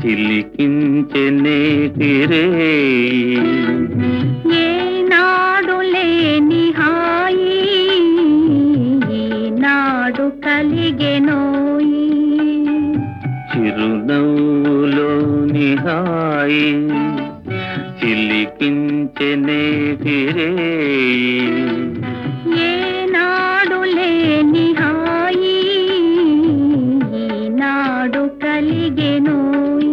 చిలికించెనే తిరే ఏనాడు లేని హాయి ఈనాడు కలిగెనోయి చిరునవ్వులోని హాయి చిలికించెనే తిరే ఏనాడు లేని హాయి ఈనాడు కలిగెనోయి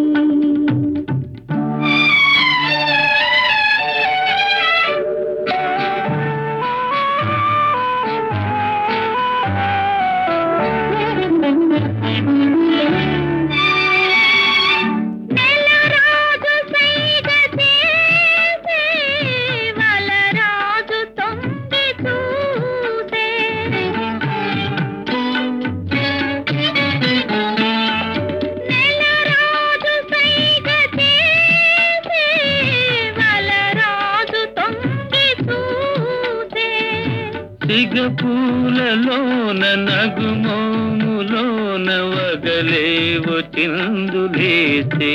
నెలరాజు సైగ చేసే వలరాజు తొంగి చూసే నెలరాజు సైగ చేసే వలరాజు తొంగి చూసే సిగపూలలోన నగుమోములోన వగలేవు చిందులేసే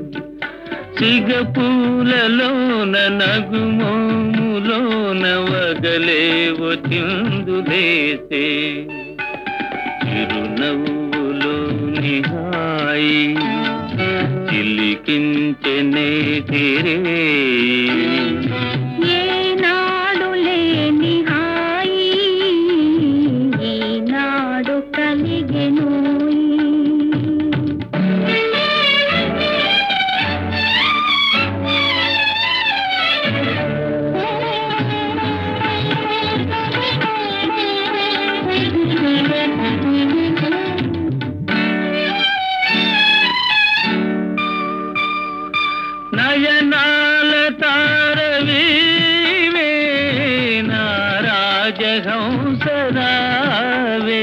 సిగపూలలోన నగుమోములోన వగలేవు చిందులేసే చిరునవ్వులోని హాయి చిలికించెనే తిరే ఏనాడు లేని హాయి ఈనాడు కలిగెనోయి నయనాల తారవీవే నా రాజహంసరావే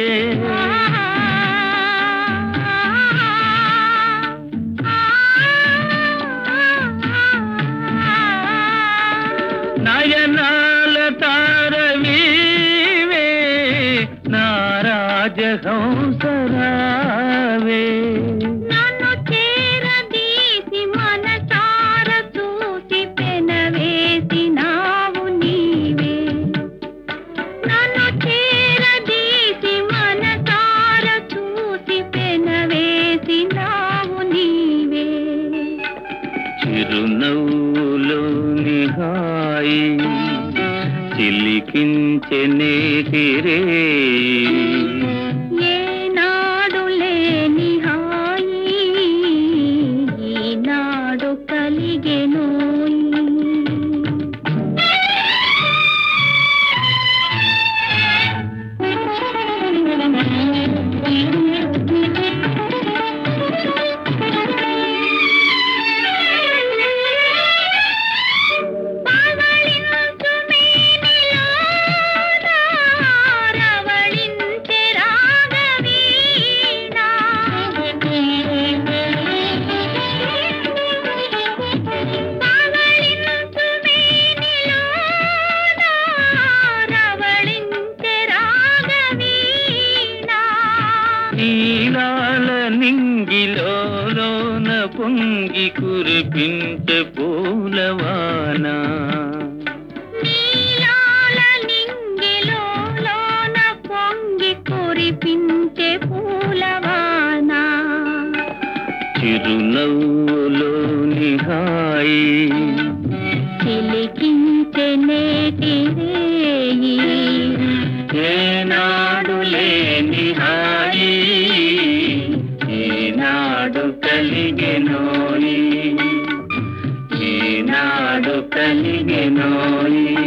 నయనాల తారవీవే నా రాజహంసరావే నన్ను చేరదీసి మనసార చూసి పెనవేసినావు నీవే నన్ను చేరదీసి మనసార చూసి పెనవేసినావు నీవే చిరునవ్వులోని హాయి చిలికించెనే తిరే ఏనాడు లేని హాయి ఈనాడు కలిగెనోయి పవళించు మేనిలోన రవళించె రాగవీణ. పవళించు మేనిలోన రవళించె రాగవీణ. నీలాల నింగిలోన పొంగి కురిపించే పూలవానా నీలాల నింగిలోన పొంగి కురిపించే పూలవాన చిరునవ్వులోని హాయి చిలికించే నేటి రేయి ఏనాడు లేని హాయి ఈనాడు కలిగెనోయి ఈనాడు కలిగెనోయి